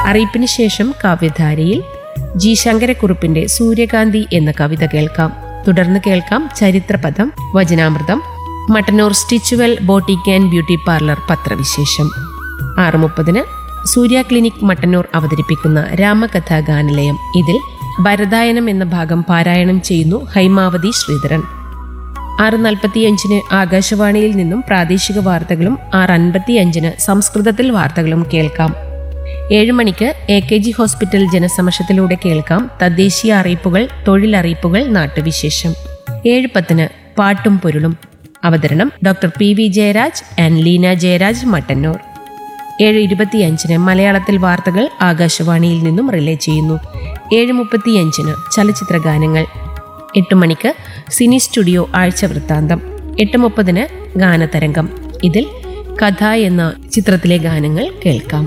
അറിയിപ്പിന് ശേഷം കാവ്യധാരയിൽ ജി ശങ്കരക്കുറുപ്പിന്റെ സൂര്യകാന്തി എന്ന കവിത കേൾക്കാം തുടർന്ന് കേൾക്കാം ചരിത്രപദം വചനാമൃതം Mattannur Stitchual boutique and beauty parlour പത്രവിശേഷം ആറ് മുപ്പതിന് സൂര്യ ക്ലിനിക് മട്ടന്നൂർ അവതരിപ്പിക്കുന്ന രാമകഥാ ഗാനലയം ഇതിൽ ഭരതായനം എന്ന ഭാഗം പാരായണം ചെയ്യുന്നു ഹൈമാവതി ശ്രീധരൻ ആറ് നാൽപ്പത്തിയഞ്ചിന് ആകാശവാണിയിൽ നിന്നും പ്രാദേശിക വാർത്തകളും ആറ് അൻപത്തിയഞ്ചിന് സംസ്കൃതത്തിൽ വാർത്തകളും കേൾക്കാം ഏഴ് മണിക്ക് എ കെ ജി ഹോസ്പിറ്റൽ ജനസമക്ഷത്തിലൂടെ കേൾക്കാം തദ്ദേശീയ അറിയിപ്പുകൾ തൊഴിലറിയിപ്പുകൾ നാട്ടുവിശേഷം ഏഴ് പത്തിന് പാട്ടും പൊരുളും അവതരണം doctor P V Jayaraj and Leena Jayaraj Mattannur ഏഴ് ഇരുപത്തിയഞ്ചിന് മലയാളത്തിൽ വാർത്തകൾ ആകാശവാണിയിൽ നിന്നും റിലേ ചെയ്യുന്നു ഏഴ് മുപ്പത്തിയഞ്ചിന് ചലച്ചിത്ര ഗാനങ്ങൾ എട്ട് മണിക്ക് സിനി സ്റ്റുഡിയോ ആഴ്ച വൃത്താന്തം എട്ട് മുപ്പതിന് ഗാനതരംഗം ഇതിൽ കഥ എന്ന ചിത്രത്തിലെ ഗാനങ്ങൾ കേൾക്കാം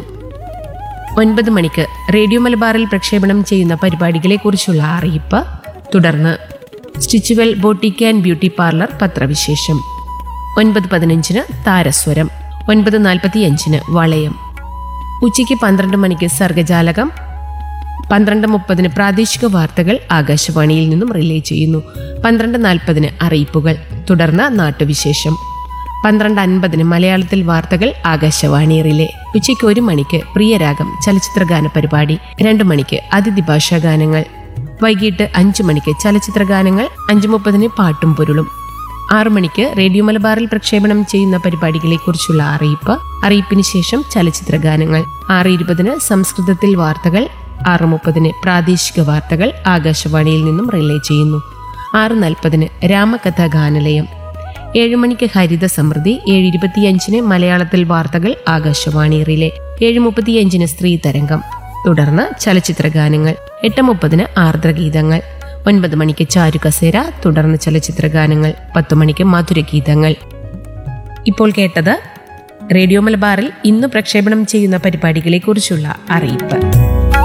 ഒൻപത് മണിക്ക് റേഡിയോ മലബാറിൽ പ്രക്ഷേപണം ചെയ്യുന്ന പരിപാടികളെക്കുറിച്ചുള്ള അറിയിപ്പ് തുടർന്ന് Stitchual boutique and beauty parlour പത്രവിശേഷം ഒൻപത് പതിനഞ്ചിന് താരസ്വരം ഒൻപത് നാൽപ്പത്തിയഞ്ചിന് വളയം ഉച്ചയ്ക്ക് പന്ത്രണ്ട് മണിക്ക് സർഗജാലകം പന്ത്രണ്ട് മുപ്പതിന് പ്രാദേശിക വാർത്തകൾ ആകാശവാണിയിൽ നിന്നും റിലേ ചെയ്യുന്നു പന്ത്രണ്ട് നാൽപ്പതിന് അറിയിപ്പുകൾ തുടർന്ന് നാട്ടുവിശേഷം പന്ത്രണ്ട് അൻപതിന് മലയാളത്തിൽ വാർത്തകൾ ആകാശവാണി റിലേ ഉച്ചയ്ക്ക് ഒരു മണിക്ക് പ്രിയരാഗം ചലച്ചിത്ര ഗാന പരിപാടി രണ്ട് മണിക്ക് അതിഥി ഭാഷാ ഗാനങ്ങൾ വൈകിട്ട് അഞ്ചു മണിക്ക് ചലച്ചിത്ര ഗാനങ്ങൾ അഞ്ചു മുപ്പതിന് പാട്ടും പൊരുളും ആറു മണിക്ക് റേഡിയോ മലബാറിൽ പ്രക്ഷേപണം ചെയ്യുന്ന പരിപാടികളെക്കുറിച്ചുള്ള അറിയിപ്പ് അറിയിപ്പിന് ശേഷം ചലച്ചിത്ര ഗാനങ്ങൾ ആറ് ഇരുപതിന് സംസ്കൃതത്തിൽ വാർത്തകൾ ആറ് മുപ്പതിന് പ്രാദേശിക വാർത്തകൾ ആകാശവാണിയിൽ നിന്നും റിലേ ചെയ്യുന്നു ആറ് നാൽപ്പതിന് രാമകഥാ ഗാനലയം ഏഴ് മണിക്ക് ഹരിത സമൃദ്ധി ഏഴ് ഇരുപത്തിയഞ്ചിന് മലയാളത്തിൽ വാർത്തകൾ ആകാശവാണി റിലേ ഏഴ് മുപ്പത്തിയഞ്ചിന് സ്ത്രീ തരംഗം തുടർന്ന് ചലച്ചിത്ര ഗാനങ്ങൾ എട്ട് മുപ്പതിന് ആർദ്രഗീതങ്ങൾ ഒൻപത് മണിക്ക് ചാരുകസേര തുടർന്ന് ചലച്ചിത്ര ഗാനങ്ങൾ പത്ത് മണിക്ക് മധുരഗീതങ്ങൾ ഇപ്പോൾ കേട്ടത് റേഡിയോ മലബാറിൽ ഇന്ന് പ്രക്ഷേപണം ചെയ്യുന്ന പരിപാടികളെക്കുറിച്ചുള്ള അറിയിപ്പ്